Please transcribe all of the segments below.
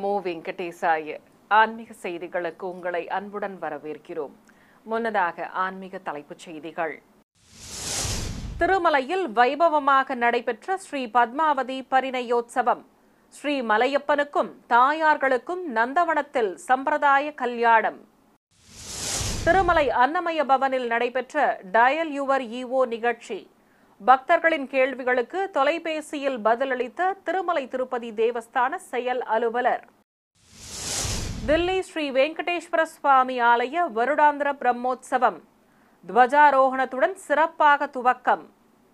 நமோ வெங்கடேசாய ஆன்மீக செய்திகளுக்கு உங்களை அன்புடன் வரவேற்கிறோம் முன்னதாக ஆன்மீக தலைப்புச் செய்திகள் திருமலையில் வைபவமாக நடைபெற்ற ஸ்ரீ பத்மாவதி பரிணயோத்சவம் ஸ்ரீ மலையப்பனுக்கும் தாயார்களுக்கும் நந்தவனத்தில் சம்பிரதாய கல்யாணம் திருமலை அன்னமய பவனில் நடைபெற்ற டயல் யுவர் ஈஓ நிகழ்ச்சி பக்தர்களின் கேள்விகளுக்கு தொலைபேசியில் பதிலளித்த திருமலை திருப்பதி தேவஸ்தான செயல் அலுவலர் தில்லி ஸ்ரீ வெங்கடேஸ்வர சுவாமி ஆலய வருடாந்திர பிரம்மோற்சவம் துவஜாரோகணத்துடன் சிறப்பாக துவக்கம்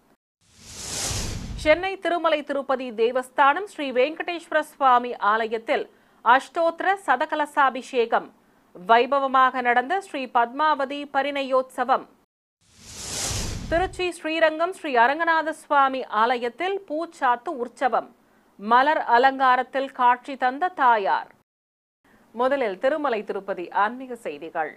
சென்னை திருமலை திருப்பதி தேவஸ்தானம் ஸ்ரீ வெங்கடேஸ்வர சுவாமி ஆலயத்தில் அஷ்டோத்திர சதகலசாபிஷேகம் வைபவமாக நடந்த ஸ்ரீ பத்மாவதி பரிணயோத்சவம் திருச்சி ஸ்ரீரங்கம் ஸ்ரீ அரங்கநாத சுவாமி ஆலயத்தில் பூச்சாத்து உற்சவம் மலர் அலங்காரத்தில் காட்சி தந்த தாயார் முதலில் திருமலை திருப்பதி ஆன்மீக செய்திகள்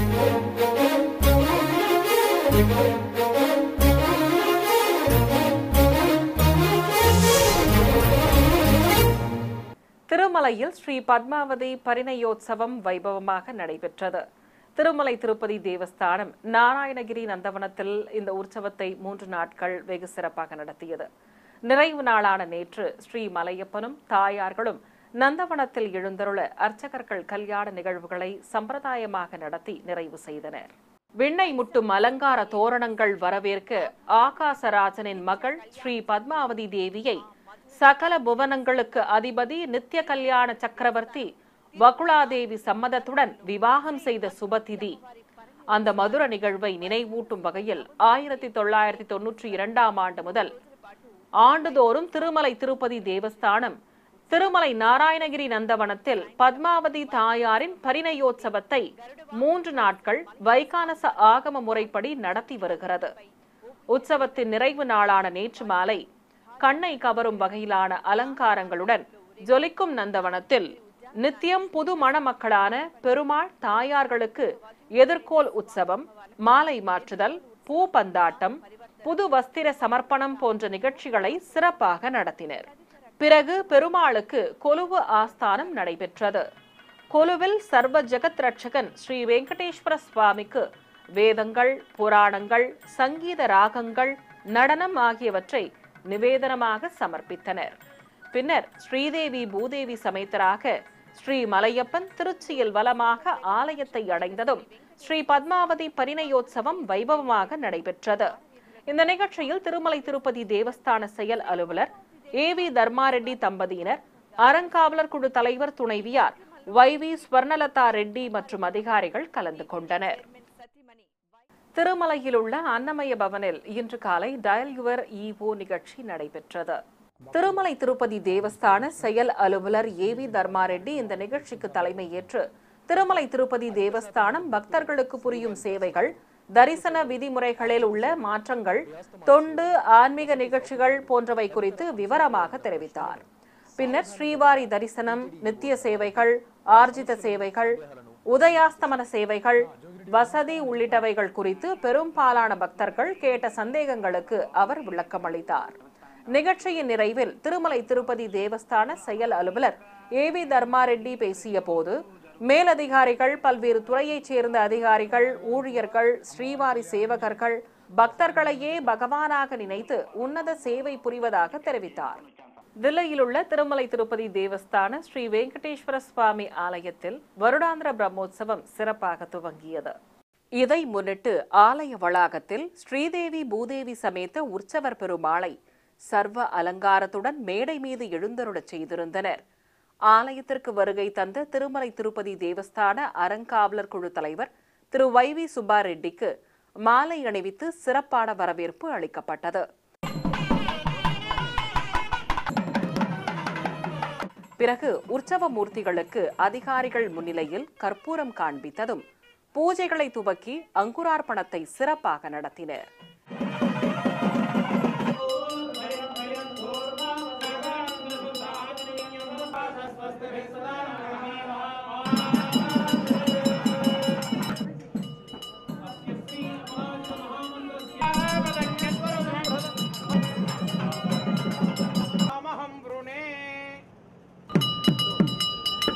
திருமலையில் ஸ்ரீ பத்மாவதி பரிணயோத்சவம் வைபவமாக நடைபெற்றது திருமலை திருப்பதி தேவஸ்தானம் நாராயணகிரி நந்தவனத்தில் இந்த உற்சவத்தை மூன்று நாட்கள் வெகு சிறப்பாக நடத்தியது நிறைவு நாளான நேற்று ஸ்ரீ மலையப்பனும் தாயார்களும் நந்தவனத்தில் எழுந்தருள அர்ச்சகர்கள் கல்யாண நிகழ்வுகளை சம்பிரதாயமாக நடத்தி நிறைவு செய்தனர் விண்ணை முட்டும் அலங்கார தோரணங்கள் வரவேற்க ஆகாசராஜனின் மகள் ஸ்ரீ பத்மாவதி தேவியை சகல புவனங்களுக்கு அதிபதி நித்திய கல்யாண சக்கரவர்த்தி வகுளாதேவி சம்மதத்துடன் விவாகம் செய்த சுபதிதி அந்த மதுர நிகழ்வை நினைவூட்டும் வகையில் ஆயிரத்தி தொள்ளாயிரத்தி தொன்னூற்றி இரண்டாம் ஆண்டு முதல் ஆண்டுதோறும் திருமலை திருப்பதி தேவஸ்தானம் திருமலை நாராயணகிரி நந்தவனத்தில் பத்மாவதி தாயாரின் பரிணயோத்சவத்தை மூன்று நாட்கள் வைகானச ஆகம முறைப்படி நடத்தி வருகிறது உற்சவத்தின் நிறைவு நாளான நேற்று மாலை கண்ணை கவரும் வகையிலான அலங்காரங்களுடன் ஜொலிக்கும் நந்தவனத்தில் நித்தியம் புது மணமக்களான பெருமாள் தாயார்களுக்கு எதிர்கோல் உற்சவம் மாலை மாற்றுதல் பூ பந்தாட்டம் புது வஸ்திர சமர்ப்பணம் போன்ற நிகழ்ச்சிகளை சிறப்பாக நடத்தினர் பிறகு பெருமாளுக்கு கொலுவு ஆஸ்தானம் நடைபெற்றது கொலுவில் சர்வ ஜெகத் ரட்சகன் ஸ்ரீ வெங்கடேஸ்வர சுவாமிக்கு வேதங்கள் புராணங்கள் சங்கீத ராகங்கள் நடனம் ஆகியவற்றை நிவேதனமாக சமர்ப்பித்தனர் பின்னர் ஸ்ரீதேவி பூதேவி சமேத்தராக ஸ்ரீ மலையப்பன் திருச்சியில் வலமாக ஆலயத்தை அடைந்ததும் ஸ்ரீ பத்மாவதி பரிணயோத்சவம் வைபவமாக நடைபெற்றது இந்த நிகழ்ச்சியில் திருமலை திருப்பதி தேவஸ்தான செயல் அலுவலர் ஏ வி தர்மாரெட்டி தம்பதியினர் அறங்காவலர் குழு தலைவர் துணைவியார் வை வி ஸ்வர்ணலதா ரெட்டி மற்றும் அதிகாரிகள் கலந்து கொண்டனர் திருமலையில் உள்ள அன்னமய பவனில் இன்று காலை டயல் யுவர் ஈஓ நிகழ்ச்சி நடைபெற்றது திருமலை திருப்பதி தேவஸ்தான செயல் அலுவலர் ஏ வி தர்மாரெட்டி இந்த நிகழ்ச்சிக்கு தலைமையேற்று திருமலை திருப்பதி தேவஸ்தானம் பக்தர்களுக்கு புரியும் சேவைகள் தரிசன விதிமுறைகளில் உள்ள மாற்றங்கள் தொண்டு ஆன்மீக நிகழ்ச்சிகள் போன்றவை குறித்து விவரமாக தெரிவித்தார் பின்னர் ஸ்ரீவாரி தரிசனம் நித்திய சேவைகள் ஆர்ஜித சேவைகள் உதயாஸ்தமன சேவைகள் வசதி உள்ளிட்டவைகள் குறித்து பெரும்பாலான பக்தர்கள் கேட்ட சந்தேகங்களுக்கு அவர் விளக்கமளித்தார் நிகழ்ச்சியின் நிறைவில் திருமலை திருப்பதி தேவஸ்தான செயல் அலுவலர் ஏ வி தர்மாரெட்டி பேசிய போது மேலதிகாரிகள் பல்வேறு துறையைச் சேர்ந்த அதிகாரிகள் ஊழியர்கள் ஸ்ரீவாரி சேவகர்கள் பக்தர்களையே பகவானாக நினைத்து உன்னத சேவை புரிவதாக தெரிவித்தார் தில்லியில் உள்ள திருமலை திருப்பதி தேவஸ்தான ஸ்ரீ வெங்கடேஸ்வர சுவாமி ஆலயத்தில் வருடாந்திர பிரம்மோற்சவம் சிறப்பாக துவங்கியது இதை முன்னிட்டு ஆலய வளாகத்தில் ஸ்ரீதேவி பூதேவி சமேத உற்சவர் பெருமாளை சர்வ அலங்காரத்துடன் மேடை மீது எழுந்தருளச் செய்திருந்தனர் ஆலயத்திற்கு வருகை தந்த திருமலை திருப்பதி தேவஸ்தான அறங்காவலர் குழு தலைவர் திரு வை வி சுப்பாரெட்டிக்கு மாலை அணிவித்து சிறப்பான வரவேற்பு அளிக்கப்பட்டது பிறகு உற்சவ மூர்த்திகளுக்கு அதிகாரிகள் முன்னிலையில் கற்பூரம் காண்பித்ததும் பூஜைகளை துவக்கி அங்குரார்ப்பணத்தை சிறப்பாக நடத்தினர் रामहं वृणे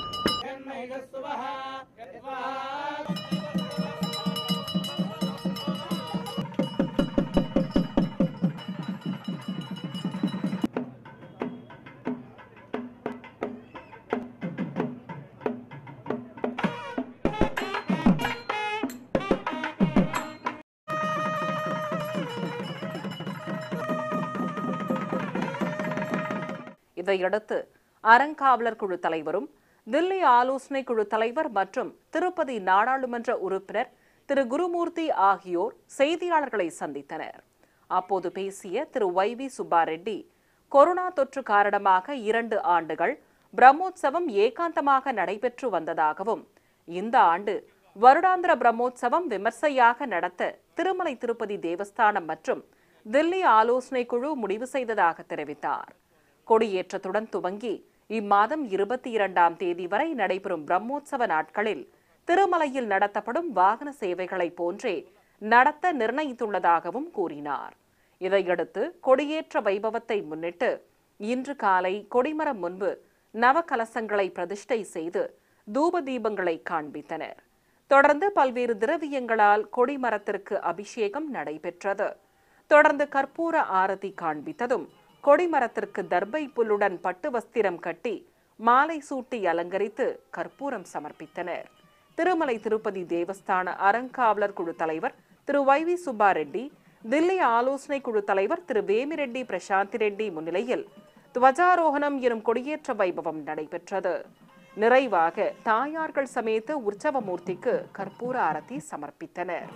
இதையடுத்து அறங்காவலர் குழு தலைவரும் தில்லி ஆலோசனை குழு தலைவர் மற்றும் திருப்பதி நாடாளுமன்ற உறுப்பினர் திரு குருமூர்த்தி ஆகியோர் செய்தியாளர்களை சந்தித்தனர் அப்போது பேசிய திரு ஒய் வி சுப்பாரெட்டி கொரோனா தொற்று காரணமாக இரண்டு ஆண்டுகள் பிரம்மோற்சவம் ஏகாந்தமாக நடைபெற்று வந்ததாகவும் இந்த ஆண்டு வருடாந்திர பிரம்மோற்சவம் விமர்சையாக நடத்த திருமலை திருப்பதி தேவஸ்தானம் மற்றும் தில்லி ஆலோசனை குழு முடிவு செய்ததாக தெரிவித்தார் கொடியேற்றத்துடன் துவங்கி இம்மாதம் இருபத்தி இரண்டாம் தேதி வரை நடைபெறும் பிரம்மோற்சவ நாட்களில் திருமலையில் நடத்தப்படும் வாகன சேவைகளை போன்றே நடத்த நிர்ணயித்துள்ளதாகவும் கூறினார் இதையடுத்து கொடியேற்ற வைபவத்தை முன்னிட்டு இன்று காலை கொடிமரம் முன்பு நவகலசங்களை பிரதிஷ்டை செய்து தூப தீபங்களை காண்பித்தனர் தொடர்ந்து பல்வேறு திரவியங்களால் கொடிமரத்திற்கு அபிஷேகம் நடைபெற்றது தொடர்ந்து கற்பூர ஆரதி காண்பித்ததும் கொடிமரத்திற்கு தர்பை புல்லுடன் பட்டு வஸ்திரம் கட்டி மாலை சூட்டி அலங்கரித்து கற்பூரம் சமர்ப்பித்தனர் திருமலை திருப்பதி தேவஸ்தான அறங்காவலர் குழு தலைவர் திரு வை வி சுப்பாரெட்டி தில்லி ஆலோசனை குழு தலைவர் திரு வேமிரெட்டி பிரசாந்த் ரெட்டி முன்னிலையில் துவஜாரோகணம் எனும் கொடியேற்ற வைபவம் நடைபெற்றது நிறைவாக தாயார்கள் சமேத உற்சவமூர்த்திக்கு கற்பூர ஆரத்தி சமர்ப்பித்தனர்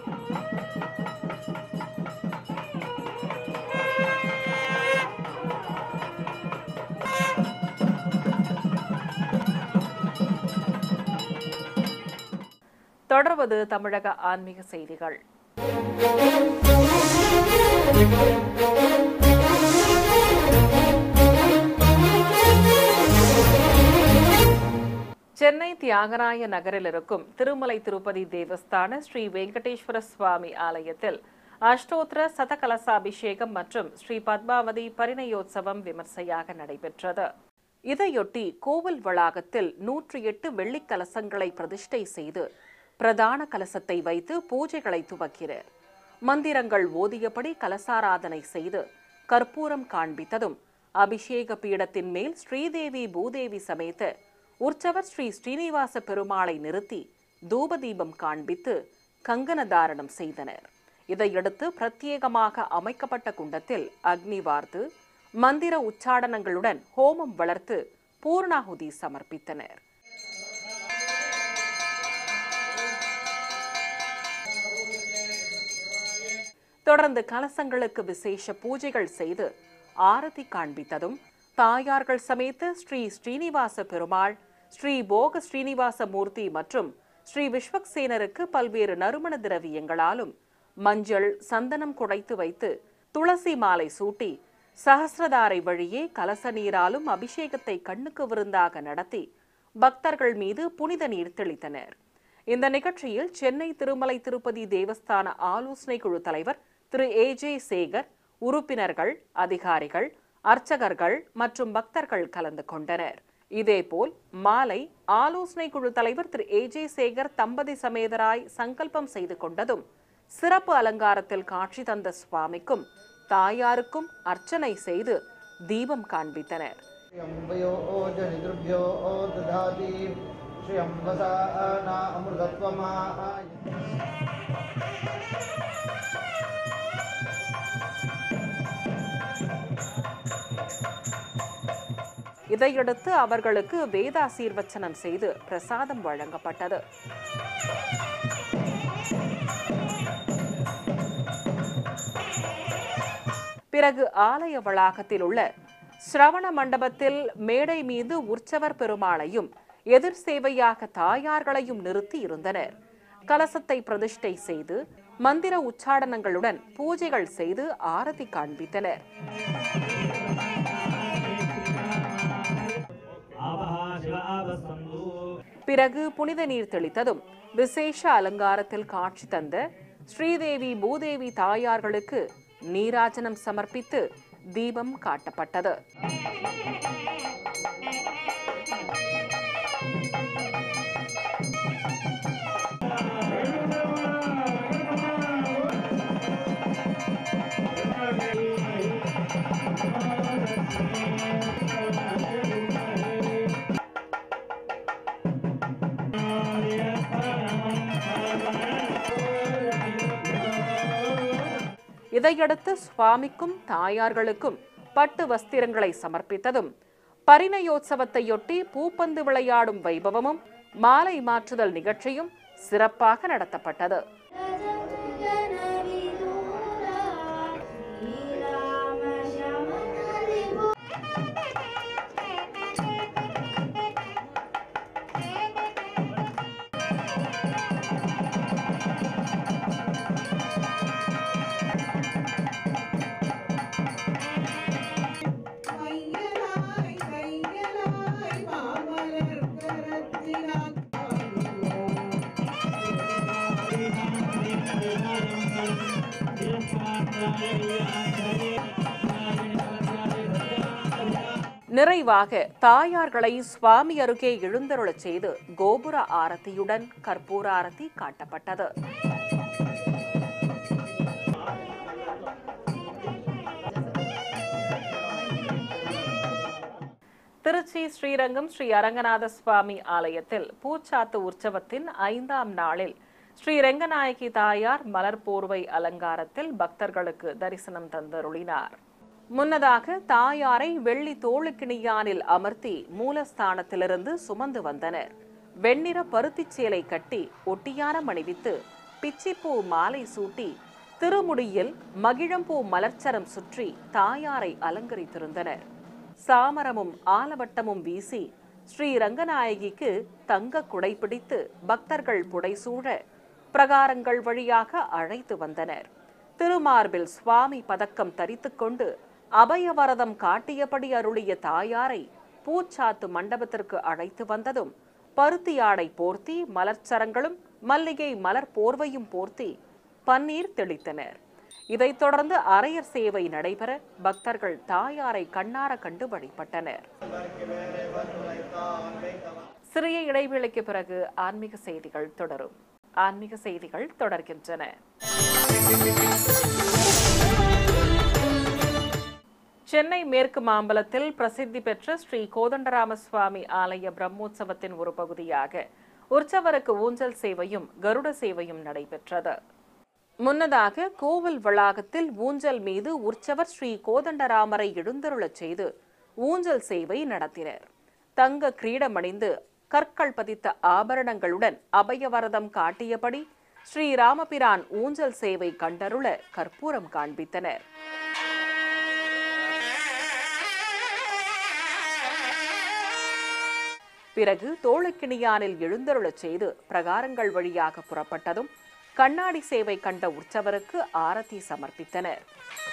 தொடர்வது தமிழக ஆன்மீக செய்திகள் சென்னை தியாகராய நகரில் இருக்கும் திருமலை திருப்பதி தேவஸ்தான ஸ்ரீ வெங்கடேஸ்வர சுவாமி ஆலயத்தில் அஷ்டோத்திர சதகலசாபிஷேகம் மற்றும் ஸ்ரீ பத்மாவதி பரிணயோத்சவம் விமர்சையாக நடைபெற்றது இதையொட்டி கோவில் வளாகத்தில் நூற்றி எட்டு வெள்ளிக் கலசங்களை பிரதிஷ்டை செய்து பிரதான கலசத்தை வைத்து பூஜைகளை துவக்கினர் மந்திரங்கள் ஓதியபடி கலசாராதனை செய்து கற்பூரம் காண்பித்ததும் அபிஷேக பீடத்தின் மேல் ஸ்ரீதேவி பூதேவி சமேத உற்சவர் ஸ்ரீ ஸ்ரீனிவாச பெருமாளை நிறுத்தி தூபதீபம் காண்பித்து கங்கன தாரணம் செய்தனர் இதையடுத்து பிரத்யேகமாக அமைக்கப்பட்ட குண்டத்தில் அக்னி வார்த்து மந்திர உச்சாடனங்களுடன் ஹோமம் வளர்த்து பூர்ணாகுதி சமர்ப்பித்தனர் தொடர்ந்து கலசங்களுக்கு விசேஷ பூஜைகள் செய்து ஆரத்தி காண்பித்ததும் தாயார்கள் சமேத ஸ்ரீ ஸ்ரீனிவாச பெருமாள் ஸ்ரீ போக ஸ்ரீனிவாச மூர்த்தி மற்றும் ஸ்ரீ விஸ்வக்சேனருக்கு பல்வேறு நறுமண திரவியங்களாலும் மஞ்சள் சந்தனம் குடைத்து வைத்து துளசி மாலை சூட்டி சஹசிரதாரை வழியே கலச நீராலும் அபிஷேகத்தை கண்ணுக்கு விருந்தாக நடத்தி பக்தர்கள் மீது புனித நீர் தெளித்தனர் இந்த நிகழ்ச்சியில் சென்னை திருமலை திருப்பதி தேவஸ்தான ஆலோசனை குழு தலைவர் திரு ஏ ஜே சேகர் உறுப்பினர்கள் அதிகாரிகள் அர்ச்சகர்கள் மற்றும் பக்தர்கள் கலந்து கொண்டனர் இதேபோல் மாலை ஆலோசனை குழு தலைவர் திரு ஏ ஜே சேகர் தம்பதி சமேதராய் சங்கல்பம் செய்து கொண்டதும் சிறப்பு அலங்காரத்தில் காட்சி தந்த சுவாமிக்கும் தாயாருக்கும் அர்ச்சனை செய்து தீபம் காண்பித்தனர் अम्बयो जनिदृभ्यो दधाति श्री अम्बसा न अमृतत्वमा இதையடுத்து அவர்களுக்கு வேதாசீர்வச்சனம் செய்து பிரசாதம் வழங்கப்பட்டது பிறகு ஆலய வளாகத்தில் உள்ள சிரவண மண்டபத்தில் மேடை மீது உற்சவர் பெருமாளையும் எதிர் சேவையாக தாயார்களையும் நிறுத்தி இருந்தனர் கலசத்தை பிரதிஷ்டை செய்து மந்திர உச்சாடனங்களுடன் பூஜைகள் செய்து ஆரத்தி காண்பித்தனர் आवः शिव आवस्तन्तु பிறகு புனித நீர் தெளித்ததும் விசேஷ அலங்காரத்தில் காட்சி தந்த ஸ்ரீதேவி பூதேவி தாயார்களுக்கு நீராஜனம் சமர்ப்பித்து தீபம் காட்டப்பட்டது இதையடுத்து சுவாமிக்கும் தாயார்களுக்கும் பட்டு வஸ்திரங்களை சமர்ப்பித்ததும் பரிணயோத்சவத்தையொட்டி பூப்பந்து விளையாடும் வைபவமும் மாலை மாற்றுதல் நிகழ்ச்சியும் சிறப்பாக நடத்தப்பட்டது கையலாய் கையலாய் மாமலர் கரத்தினான் பாடுவோம். நிறைவாக தாயார்களை சுவாமி அருகே எழுந்தருளச் செய்து கோபுர ஆரத்தியுடன் கற்பூர ஆரத்தி காட்டப்பட்டது திருச்சி ஸ்ரீரங்கம் ஸ்ரீ அரங்கநாத சுவாமி ஆலயத்தில் பூச்சாத்து உற்சவத்தின் ஐந்தாம் நாளில் ஸ்ரீ ரெங்கநாயகி தாயார் மலர் போர்வை அலங்காரத்தில் பக்தர்களுக்கு தரிசனம் தந்தருளினார் முன்னதாக தாயாரை வெள்ளி தோளுக்கிணியானில் அமர்த்தி மூலஸ்தானத்திலிருந்து சுமந்து வந்தனர் வெண்ணிற பருத்திச் சேலை கட்டி ஒட்டியானம் அணிவித்து பிச்சிப்பூ மாலை சூட்டி திருமுடியில் மகிழம்பூ மலர்ச்சரம் சுற்றி தாயாரை அலங்கரித்திருந்தனர் சாமரமும் ஆலவட்டமும் வீசி ஸ்ரீ ரங்கநாயகிக்கு தங்க குடை பிடித்து பக்தர்கள் புடைசூழ பிரகாரங்கள் வழியாக அழைத்து வந்தனர் திருமார்பில் சுவாமி பதக்கம் தரித்துக் கொண்டு அபயவரதம் காட்டியபடி அருளிய தாயாரை பூச்சாத்து மண்டபத்திற்கு அழைத்து வந்ததும் பருத்தி ஆடை போர்த்தி மலர்ச்சரங்களும் மல்லிகை மலர் போர்வையும் போர்த்தி பன்னீர் தெளித்தனர் இதைத் தொடர்ந்து அரையர் சேவை நடைபெற பக்தர்கள் தாயாரை கண்ணார கண்டு வழிபட்டனர் சிறிய இடைவேளைக்கு பிறகு ஆன்மீக செய்திகள் தொடரும் ஆன்மீக செய்திகள் தொடர்கின்றன சென்னை மேற்கு மாம்பலத்தில் பிரசித்தி பெற்ற ஸ்ரீ கோதண்டராம சுவாமி ஆலய பிரம்மோற்சவத்தின் ஒரு பகுதியாக உற்சவருக்கு ஊஞ்சல் சேவையும் கருட சேவையும் நடைபெற்றது முன்னதாக கோவில் வளாகத்தில் ஊஞ்சல் மீது உற்சவர் ஸ்ரீ கோதண்டராமரை எழுந்தருளச் செய்து ஊஞ்சல் சேவை நடத்தினர் தங்க கிரீடமணிந்து கற்கள் பதித்த ஆபரணங்களுடன் அபயவரதம் காட்டியபடி ஸ்ரீ ராமபிரான் ஊஞ்சல் சேவை கண்டருள கற்பூரம் காண்பித்தனர் பிறகு தோளுக்கிணியானில் எழுந்தருளச் செய்து பிரகாரங்கள் வழியாக புறப்பட்டதும் கண்ணாடி சேவை கண்ட உற்சவருக்கு ஆரத்தி சமர்ப்பித்தனர்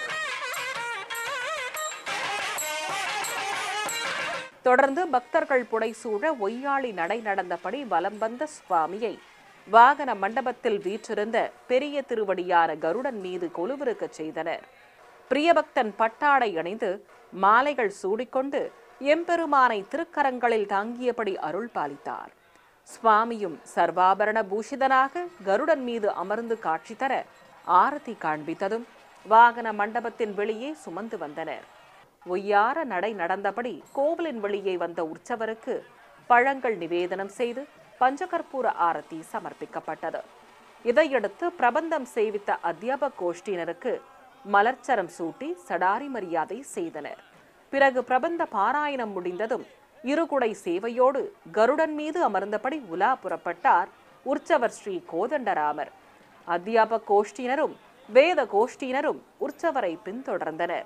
தொடர்ந்து பக்தர்கள் புடைசூழ ஒய்யாளி நடை நடந்தபடி வலம் வந்த சுவாமியை வாகன மண்டபத்தில் வீற்றிருந்த பெரிய திருவடியான கருடன் மீது கொலுவிருக்கச் செய்தனர் பிரியபக்தன் பட்டாடை அணிந்து மாலைகள் சூடிக்கொண்டு எம்பெருமானை திருக்கரங்களில் தாங்கியபடி அருள் பாலித்தார் சுவாமியும் சர்வாபரண பூஷிதனாக கருடன் மீது அமர்ந்து காட்சி தர ஆரத்தி காண்பித்ததும் வாகன மண்டபத்தின் வெளியே சுமந்து வந்தனர் ஒய்யார நடை நடந்தபடி கோவிலின் வெளியே வந்த உற்சவருக்கு பழங்கள் நிவேதனம் செய்து பஞ்சகற்பூர ஆரத்தி சமர்ப்பிக்கப்பட்டது இதையடுத்து பிரபந்தம் சேவித்த அத்தியாபக கோஷ்டியினருக்கு மலர்ச்சரம் சூட்டி சடாரி மரியாதை செய்தனர் பிறகு பிரபந்த பாராயணம் முடிந்ததும் இருகுடை சேவையோடு கருடன் மீது அமர்ந்தபடி உலா புறப்பட்டார் உற்சவர் ஸ்ரீ கோதண்டராமர் அத்தியாபக கோஷ்டியினரும் வேத கோஷ்டியினரும் உற்சவரை பின்தொடர்ந்தனர்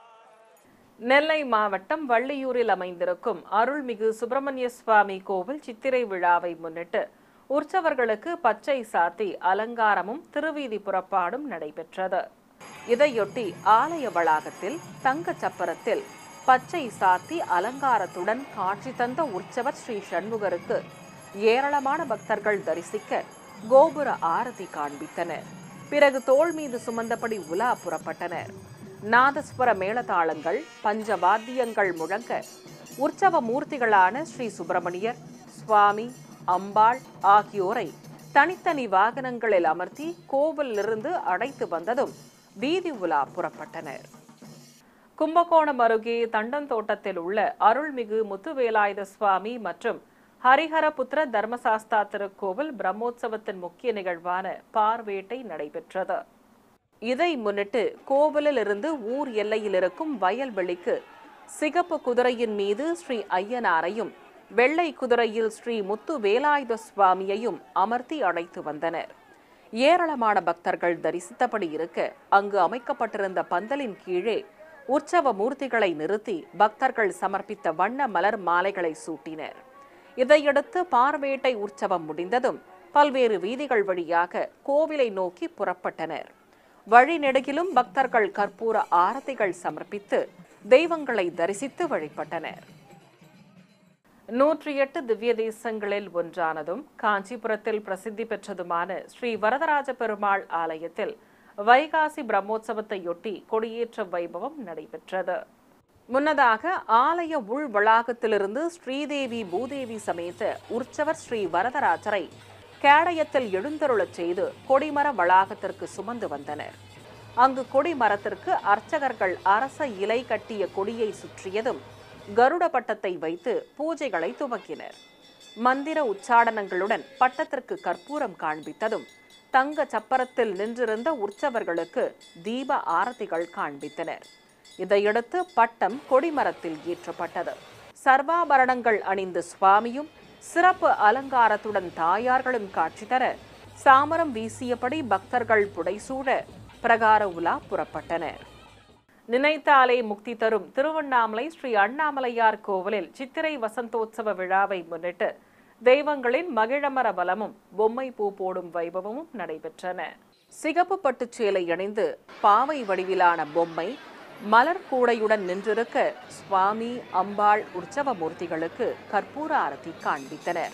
நெல்லை மாவட்டம் வள்ளியூரில் அமைந்திருக்கும் அருள்மிகு சுப்பிரமணிய சுவாமி கோவில் சித்திரை விழாவை முன்னிட்டு உற்சவர்களுக்கு பச்சை சாத்தி அலங்காரமும் திருவீதி புறப்பாடும் நடைபெற்றது இதையொட்டி ஆலய வளாகத்தில் தங்கச் சப்பரத்தில் பச்சை சாத்தி அலங்காரத்துடன் காட்சி தந்த உற்சவர் ஸ்ரீ சண்முகருக்கு ஏராளமான பக்தர்கள் தரிசிக்க கோபுர ஆரதி காண்பித்தனர் பிறகு தோள் மீது சுமந்தபடி உலா புறப்பட்டனர் நாதஸ்வர மேளதாளங்கள் பஞ்சவாத்தியங்கள் முழங்க உற்சவ மூர்த்திகளான ஸ்ரீ சுப்பிரமணியர் சுவாமி அம்பாள் ஆகியோரை தனித்தனி வாகனங்களில் அமர்த்தி கோவிலிருந்து அழைத்து வந்ததும் வீதி உலா புறப்பட்டனர் கும்பகோணம் அருகே தண்டந்தோட்டத்தில் உள்ள அருள்மிகு முத்துவேலாயுத சுவாமி மற்றும் ஹரிஹரபுத்திர தர்மசாஸ்தா திருக்கோவில் பிரம்மோற்சவத்தின் முக்கிய நிகழ்வான பார்வேட்டை நடைபெற்றது இதை முன்னிட்டு கோவிலில் இருந்து ஊர் எல்லையில் இருக்கும் வயல்வெளிக்கு சிகப்பு குதிரையின் மீது ஸ்ரீ ஐயனாரையும் வெள்ளை குதிரையில் ஸ்ரீ முத்து வேலாயுத சுவாமியையும் அமர்த்தி அழைத்து வந்தனர் ஏராளமான பக்தர்கள் தரிசித்தபடி இருக்க அங்கு அமைக்கப்பட்டிருந்த பந்தலின் கீழே உற்சவ மூர்த்திகளை நிறுத்தி பக்தர்கள் சமர்ப்பித்த வண்ண மலர் மாலைகளை சூட்டினர் இதையடுத்து பார்வேட்டை உற்சவம் முடிந்ததும் பல்வேறு வீதிகள் வழியாக கோவிலை நோக்கி புறப்பட்டனர் வழிநெடுகிலும் பக்தர்கள் கற்பூர ஆரத்திகள் சமர்ப்பித்து தெய்வங்களை தரிசித்து வழிபட்டனர் நூற்றி எட்டு திவ்ய தேசங்களில் ஒன்றானதும் காஞ்சிபுரத்தில் பிரசித்தி பெற்றதுமான ஸ்ரீ வரதராஜ பெருமாள் ஆலயத்தில் வைகாசி பிரம்மோற்சவத்தையொட்டி கொடியேற்ற வைபவம் நடைபெற்றது முன்னதாக ஆலய உள் வளாகத்திலிருந்து ஸ்ரீதேவி பூதேவி சமேத உற்சவர் ஸ்ரீ வரதராஜரை கேடயத்தில் எழுந்தருளச் செய்து கொடிமர வளாகத்திற்கு சுமந்து வந்தனர் அங்கு கொடிமரத்திற்கு அர்ச்சகர்கள் அரச இலை கட்டிய கொடியை சுற்றியதும் கருட பட்டத்தை வைத்து பூஜைகளை துவக்கினர் மந்திர உச்சாடனங்களுடன் பட்டத்திற்கு கற்பூரம் காண்பித்ததும் தங்க சப்பரத்தில் நின்றிருந்த உற்சவர்களுக்கு தீப ஆரத்திகள் காண்பித்தனர் இதையடுத்து பட்டம் கொடிமரத்தில் ஏற்றப்பட்டது சர்வாபரணங்கள் அணிந்த சுவாமியும் சிறப்பு அலங்காரத்துடன் தாயார்களும் காட்சி தர சாமரம் வீசியபடி பக்தர்கள் புடைசூழ பிரகார உலா புறப்பட்டனர் நினைத்தாலே முக்தி தரும் திருவண்ணாமலை ஸ்ரீ அண்ணாமலையார் கோவிலில் சித்திரை வசந்தோத்சவ விழாவை முன்னிட்டு தெய்வங்களின் மகிழமர பலமும் பொம்மை பூ போடும் வைபவமும் நடைபெற்றன சிகப்பு பட்டுச் சேலை அணிந்து பாவை வடிவிலான பொம்மை மலர் கூடையுடன் நின்றிருக்க சுவாமி அம்பாள் உற்சவ மூர்த்திகளுக்கு கற்பூர ஆரத்தி காண்பித்தனர்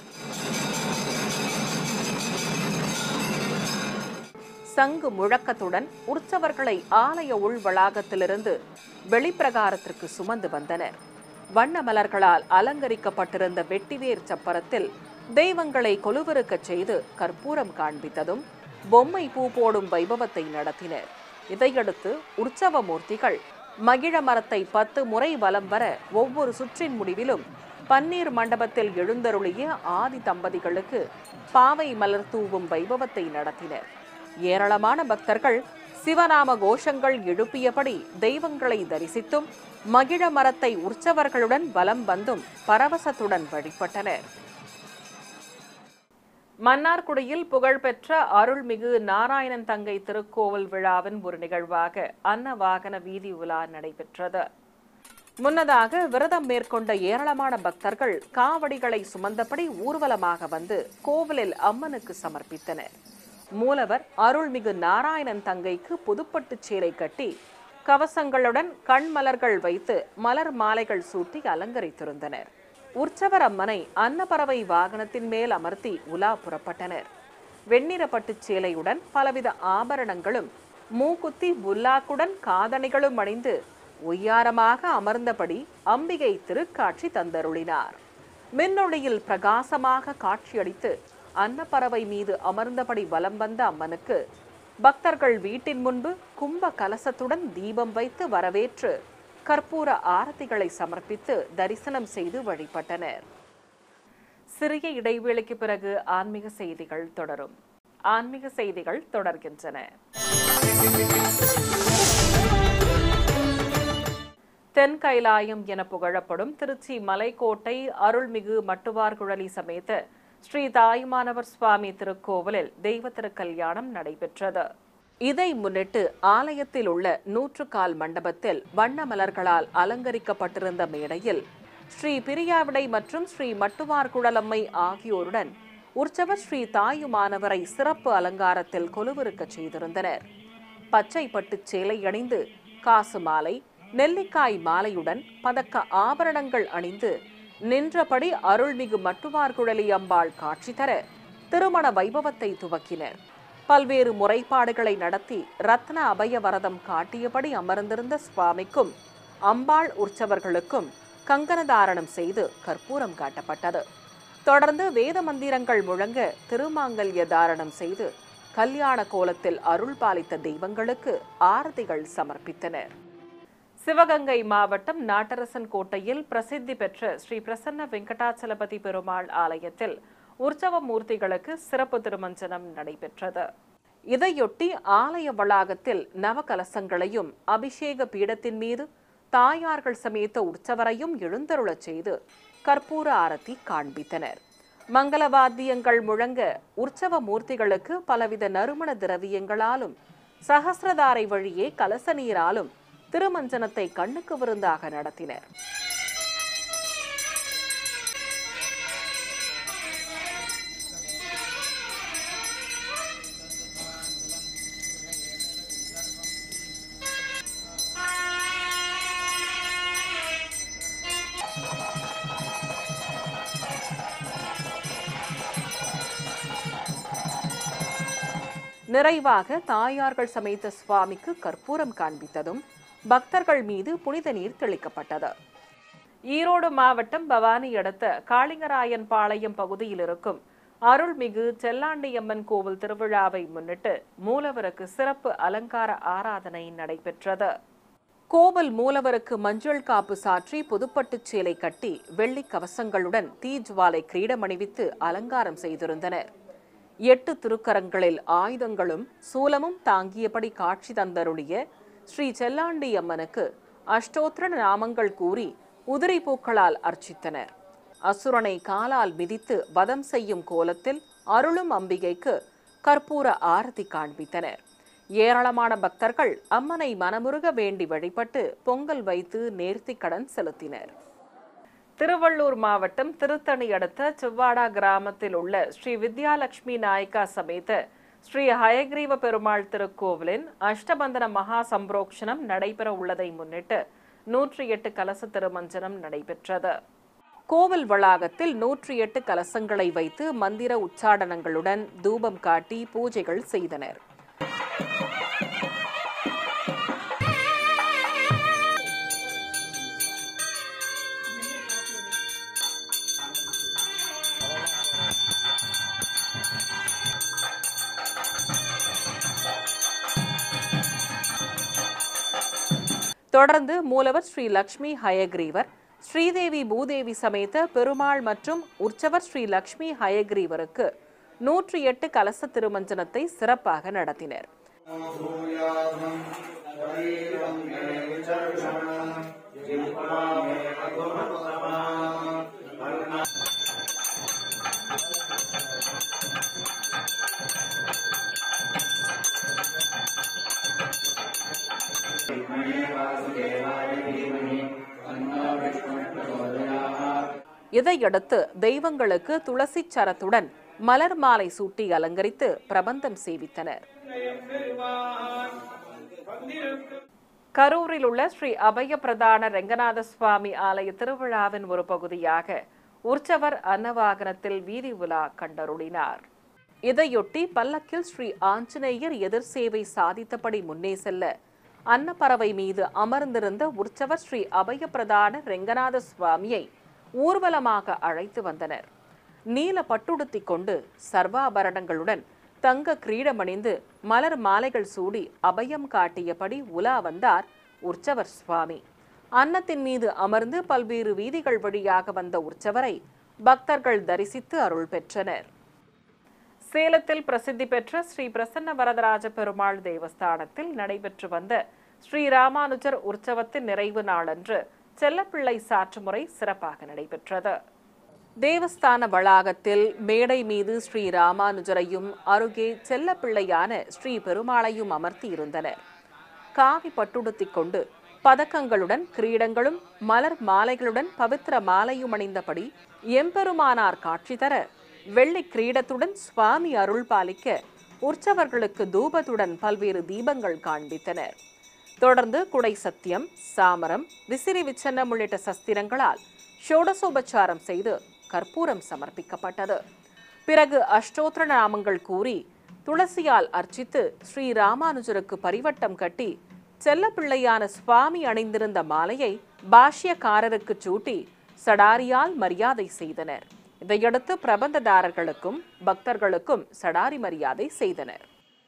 சங்கு முழக்கத்துடன் உற்சவர்களை ஆலய உள் வளாகத்திலிருந்து வெளிப்பிரகாரத்திற்கு சுமந்து வந்தனர் வண்ண மலர்களால் அலங்கரிக்கப்பட்டிருந்த வெட்டிவேர் சப்பரத்தில் தெய்வங்களை கொலுவிருக்கச் செய்து கற்பூரம் காண்பித்ததும் பொம்மை பூ போடும் வைபவத்தை நடத்தினர் இதையடுத்து உற்சவ மூர்த்திகள் மகிழ மரத்தை பத்து முறை வலம் வர ஒவ்வொரு சுற்றின் முடிவிலும் பன்னீர் மண்டபத்தில் எழுந்தருளிய ஆதி தம்பதிகளுக்கு பாவை மலர் தூவும் வைபவத்தை நடத்தினர் ஏராளமான பக்தர்கள் சிவநாம கோஷங்கள் எழுப்பியபடி தெய்வங்களை தரிசித்தும் மகிழ மரத்தை உற்சவர்களுடன் வலம் வந்தும் பரவசத்துடன் வழிபட்டனர் மன்னார்குடியில் புகழ்பெற்ற அருள்மிகு நாராயணன் தங்கை திருக்கோவில் விழாவின் ஒரு நிகழ்வாக அன்னவாகன வீதி உலா நடைபெற்றது முன்னதாக விரதம் மேற்கொண்ட ஏராளமான பக்தர்கள் காவடிகளை சுமந்தபடி ஊர்வலமாக வந்து கோவிலில் அம்மனுக்கு சமர்ப்பித்தனர் மூலவர் அருள்மிகு நாராயணன் தங்கைக்கு புதுப்பட்டுச் சேலை கட்டி கவசங்களுடன் கண்மலர்கள் வைத்து மலர் மாலைகள் சூட்டி அலங்கரித்திருந்தனர் உற்சவர் அம்மனை அன்னப்பறவை வாகனத்தின் மேல் அமர்த்தி உலா புறப்பட்டனர் வெண்ணிற பட்டுச் சேலையுடன் பலவித ஆபரணங்களும் மூக்குத்தி புல்லாக்குடன் காதணிகளும் அணிந்து ஒய்யாரமாக அமர்ந்தபடி அம்பிகை திருக்காட்சி தந்தருளினார் மின்னொளியில் பிரகாசமாக காட்சியளித்து அன்னப்பறவை மீது அமர்ந்தபடி வலம் வந்த அம்மனுக்கு பக்தர்கள் வீட்டின் முன்பு கும்ப கலசத்துடன் தீபம் வைத்து வரவேற்று கற்பூர ஆரத்திகளை சமர்ப்பித்து தரிசனம் செய்து வழிபட்டனர் சிறிய இடைவேளைக்கு பிறகு ஆன்மீக செய்திகள் தொடரும் ஆன்மீக செய்திகள் தொடர்கின்றன தென் கைலாயம் என புகழப்படும் திருச்சி மலைக்கோட்டை அருள்மிகு மட்டுவார்குழலி சமேத ஸ்ரீ தாயுமானவர் சுவாமி திருக்கோவிலில் தெய்வ திருக்கல்யாணம் நடைபெற்றது இதை முன்னிட்டு ஆலயத்தில் உள்ள நூற்றுக்கால் மண்டபத்தில் வண்ண மலர்களால் அலங்கரிக்கப்பட்டிருந்த மேடையில் ஸ்ரீ பிரியாவிடை மற்றும் ஸ்ரீ மட்டுவார்குழலம்மை ஆகியோருடன் உற்சவர் ஸ்ரீ தாயுமானவரை சிறப்பு அலங்காரத்தில் கொலுவிருக்கச் செய்திருந்தனர் பச்சை பட்டுச் சேலை அணிந்து காசு மாலை நெல்லிக்காய் மாலையுடன் பதக்க ஆபரணங்கள் அணிந்து நின்றபடி அருள்மிகு மட்டுவார்குழலி அம்பாள் காட்சி தர திருமண வைபவத்தை துவக்கினர் பல்வேறு முறைப்பாடுகளை நடத்தி ரத்ன அபய வரதம் காட்டியபடி அமர்ந்திருந்த சுவாமிக்கும் அம்பாள் உற்சவர்களுக்கும் கங்கணதாரணம் செய்து கற்பூரம் காட்டப்பட்டது தொடர்ந்து வேத மந்திரங்கள் முழங்க திருமாங்கல்ய தாரணம் செய்து கல்யாண கோலத்தில் அருள் பாலித்த தெய்வங்களுக்கு ஆரதிகள் சமர்ப்பித்தனர் சிவகங்கை மாவட்டம் நாட்டரசன் கோட்டையில் பிரசித்தி பெற்ற ஸ்ரீ பிரசன்ன வெங்கடாச்சலபதி பெருமாள் ஆலயத்தில் உற்சவ மூர்த்திகளுக்கு சிறப்பு திருமஞ்சனம் நடைபெற்றது இதையொட்டி ஆலய வளாகத்தில் நவகலசங்களையும் அபிஷேக பீடத்தின் மீது தாயார்கள் சமேத உற்சவரையும் எழுந்தருளச் செய்து கற்பூர ஆரத்தி காண்பித்தனர் மங்கள வாத்தியங்கள் முழங்க உற்சவ மூர்த்திகளுக்கு பலவித நறுமண திரவியங்களாலும் சகசிரதாரை வழியே கலச நீராலும் திருமஞ்சனத்தை கண்ணுக்கு விருந்தாக நடத்தினர் நிறைவாக தாயார்கள் சமேத சுவாமிக்கு கற்பூரம் காண்பித்ததும் பக்தர்கள் மீது புனித நீர் தெளிக்கப்பட்டது ஈரோடு மாவட்டம் பவானி அடுத்த காளிங்கராயன் பாளையம் பகுதியில் இருக்கும் அருள்மிகு செல்லாண்டியம்மன் கோவில் திருவிழாவை முன்னிட்டு மூலவருக்கு சிறப்பு அலங்கார ஆராதனை நடைபெற்றது கோவில் மூலவருக்கு மஞ்சள் காப்பு சாற்றி புதுப்பட்டுச் சேலை கட்டி வெள்ளி கவசங்களுடன் தீஜ்வாலை கிரீடம் அணிவித்து அலங்காரம் செய்திருந்தனர் எட்டு திருக்கரங்களில் ஆயுதங்களும் சூலமும் தாங்கியபடி காட்சி தந்தருளிய ஸ்ரீ செல்லாண்டி அம்மனுக்கு அஷ்டோத்திர நாமங்கள் கூறி உதிரி பூக்களால் அர்ச்சித்தனர் அசுரனை காலால் மிதித்து வதம் செய்யும் கோலத்தில் அருளும் அம்பிகைக்கு கற்பூர ஆரத்தி காண்பித்தனர் ஏராளமான பக்தர்கள் அம்மனை மனமுருக வேண்டி வழிபட்டு பொங்கல் வைத்து நேர்த்திக் கடன் செலுத்தினர் திருவள்ளூர் மாவட்டம் திருத்தணி அடுத்த சிவ்வாடா கிராமத்தில் உள்ள ஸ்ரீ வித்யாலட்சுமி நாயக்கா சமேத ஸ்ரீ ஹயக்ரீவ பெருமாள் திருக்கோவிலின் அஷ்டபந்தன மகா சம்பரோக்ஷனம் நடைபெற உள்ளதை முன்னிட்டு நூற்றி எட்டு கலச திருமஞ்சனம் நடைபெற்றது கோவில் வளாகத்தில் நூற்றி எட்டு கலசங்களை வைத்து மந்திர உச்சாடனங்களுடன் தூபம் காட்டி பூஜைகள் செய்தனர் தொடர்ந்து மூலவர் ஸ்ரீ லக்ஷ்மி ஹயக்ரீவர் ஸ்ரீதேவி பூதேவி சமேத பெருமாள் மற்றும் உற்சவர் ஸ்ரீ லக்ஷ்மி ஹயக்ரீவருக்கு நூற்றி எட்டு கலச திருமஞ்சனத்தை சிறப்பாக நடத்தினர் இதையடுத்து தெய்வங்களுக்கு துளசி சரத்துடன் மலர் மாலை சூட்டி அலங்கரித்து பிரபந்தம் சேவித்தனர் கரூரில் உள்ள ஸ்ரீ அபய பிரதான ரெங்கநாத சுவாமி ஆலய திருவிழாவின் ஒரு பகுதியாக உற்சவர் அன்னவாகனத்தில் வீதி உலா கண்டருளினார் இதையொட்டி பல்லக்கில் ஸ்ரீ ஆஞ்சநேயர் எதிர் சேவை சாதித்தபடி முன்னே செல்ல அன்னப்பறவை மீது அமர்ந்திருந்த உற்சவர் ஸ்ரீ அபய பிரதான ரெங்கநாத சுவாமியை ஊர்வலமாக அழைத்து வந்தனர் நீல பட்டுடுத்தி கொண்டு சர்வாபரணங்களுடன் தங்க கிரீடமணிந்து மலர் மாலைகள் சூடி அபயம் காட்டியபடி உலா வந்தார் உற்சவர் சுவாமி அன்னத்தின் மீது அமர்ந்து பல்வேறு வீதிகள் வழியாக வந்த உற்சவரை பக்தர்கள் தரிசித்து அருள் பெற்றனர் சேலத்தில் பிரசித்தி பெற்ற ஸ்ரீ பிரசன்ன வரதராஜ பெருமாள் தேவஸ்தானத்தில் நடைபெற்று வந்த ஸ்ரீ ராமானுஜர் உற்சவத்தின் நிறைவு நாளன்று செல்லப்பிள்ளை சாற்றுமுறை சிறப்பாக நடைபெற்றது தேவஸ்தான வளாகத்தில் மேடை மீது ஸ்ரீ ராமானுஜரையும் அருகே செல்லப்பிள்ளையான ஸ்ரீ பெருமாளையும் அமர்த்தி இருந்தனர் காவி பட்டுடுத்திக் கொண்டு பதக்கங்களுடன் கிரீடங்களும் மலர் மாலைகளுடன் பவித்திர மாலையும் அணிந்தபடி எம்பெருமானார் காட்சி தர வெள்ளி கிரீடத்துடன் சுவாமி அருள் பாலிக்க உற்சவர்களுக்கு தூபத்துடன் பல்வேறு தீபங்கள் காண்பித்தனர் தொடர்ந்து குடை சத்தியம் சாமரம் விசிறி விச்சன்னம் உள்ளிட்ட சஸ்திரங்களால் ஷோடசோபச்சாரம் செய்து கற்பூரம் சமர்ப்பிக்கப்பட்டது பிறகு அஷ்டோத்திர நாமங்கள் கூறி துளசியால் அர்ச்சித்து ஸ்ரீ ராமானுஜருக்கு பரிவட்டம் கட்டி செல்லப்பிள்ளையான சுவாமி அணிந்திருந்த மாலையை பாஷ்யக்காரருக்கு சூட்டி சடாரியால் மரியாதை செய்தனர் இதையடுத்து பிரபந்ததாரர்களுக்கும் பக்தர்களுக்கும் சடாரி மரியாதை செய்தனர்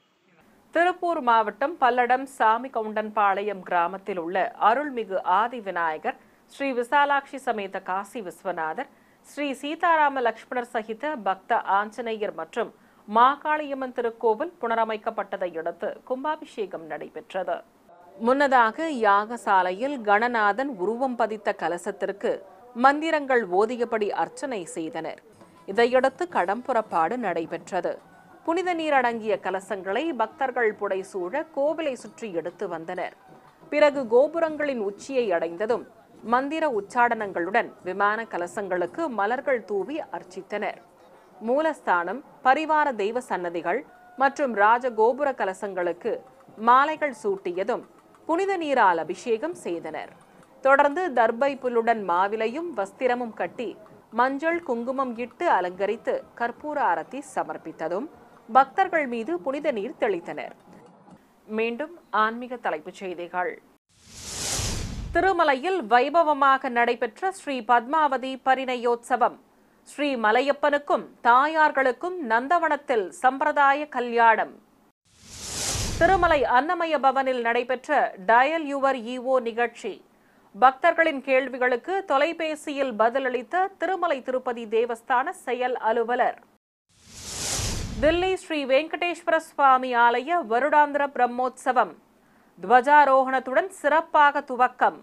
திருப்பூர் மாவட்டம் பல்லடம் சாமி கவுண்டன்பாளையம் கிராமத்தில் உள்ள அருள்மிகு ஆதி விநாயகர் ஸ்ரீ விசாலாட்சி சமேத காசி விஸ்வநாதர் ஸ்ரீ சீதாராம லக்ஷ்மணர் சகித பக்த ஆஞ்சநேயர் மற்றும் மாகாளியம்மன் திருக்கோவில் புனரமைக்கப்பட்டதை அடுத்து கும்பாபிஷேகம் நடைபெற்றது முன்னதாக யாகசாலையில் கணநாதன் உருவம் பதித்த கலசத்திற்கு மந்திரங்கள் ஓதியபடி அர்ச்சனை செய்தனர் இதையடுத்து கடம்புறப்பாடு நடைபெற்றது புனித நீர் அடங்கிய கலசங்களை பக்தர்கள் புடைசூழ கோவிலை சுற்றி எடுத்து வந்தனர் பிறகு கோபுரங்களின் உச்சியை அடைந்ததும் மந்திர உச்சாடனங்களுடன் விமான கலசங்களுக்கு மலர்கள் தூவி அர்ச்சித்தனர் மூலஸ்தானம் பரிவார தெய்வ சன்னதிகள் மற்றும் ராஜ கோபுர கலசங்களுக்கு மாலைகள் சூட்டியதும் புனித நீரால் அபிஷேகம் செய்தனர் தொடர்ந்து தர்பை புல்லுடன் மாவிலையும் வஸ்திரமும் கட்டி மஞ்சள் குங்குமம் இட்டு அலங்கரித்து கற்பூர அரத்தி சமர்ப்பித்ததும் பக்தர்கள் மீது புனித நீர் தெளித்தனர் மீண்டும் ஆன்மீக தலைப்புச் செய்திகள் திருமலையில் வைபவமாக நடைபெற்ற ஸ்ரீ பத்மாவதி பரிணயோத்சவம் ஸ்ரீ மலையப்பனுக்கும் தாயார்களுக்கும் நந்தவனத்தில் சம்பிரதாய கல்யாணம் திருமலை அன்னமய பவனில் நடைபெற்ற டயல் யுவர் ஈஓ நிகழ்ச்சி பக்தர்களின் கேள்விகளுக்கு தொலைபேசியில் பதிலளித்த திருமலை திருப்பதி தேவஸ்தான செயல் அலுவலர் தில்லி ஸ்ரீ வெங்கடேஸ்வர சுவாமி ஆலய வருடாந்திர பிரம்மோற்சவம் துவஜாரோகணத்துடன் சிறப்பாக துவக்கம்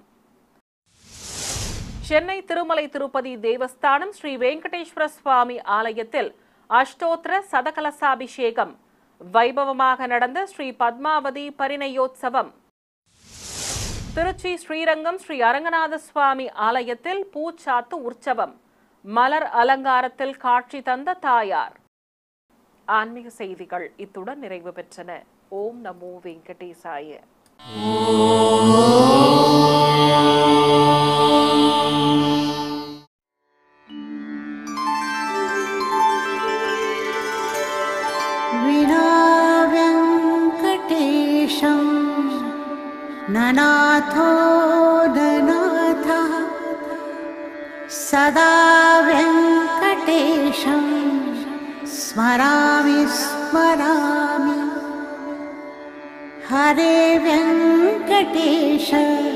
சென்னை திருமலை திருப்பதி தேவஸ்தானம் ஸ்ரீ வெங்கடேஸ்வர சுவாமி ஆலயத்தில் அஷ்டோத்திர சதகலசாபிஷேகம் வைபவமாக நடந்த ஸ்ரீ பத்மாவதி பரிணயோத்சவம் திருச்சி ஸ்ரீரங்கம் ஸ்ரீ அரங்கநாத சுவாமி ஆலயத்தில் பூச்சாத்து உற்சவம் மலர் அலங்காரத்தில் காட்சி தந்த தாயார் ஆன்மீக செய்திகள் இத்துடன் நிறைவு பெற்றன ஓம் நமோ வெங்கடேசாய विना व्यङ्कटेशं ननाथो ननाथः सदा व्यङ्कटेशं स्मरामि स्मरामि हरे व्यङ्कटेश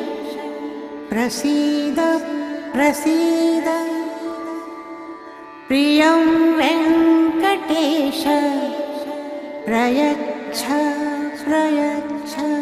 प्रसीद प्रसीद प्रियं वेङ्कटेश प्रयच्छ प्रयच्छ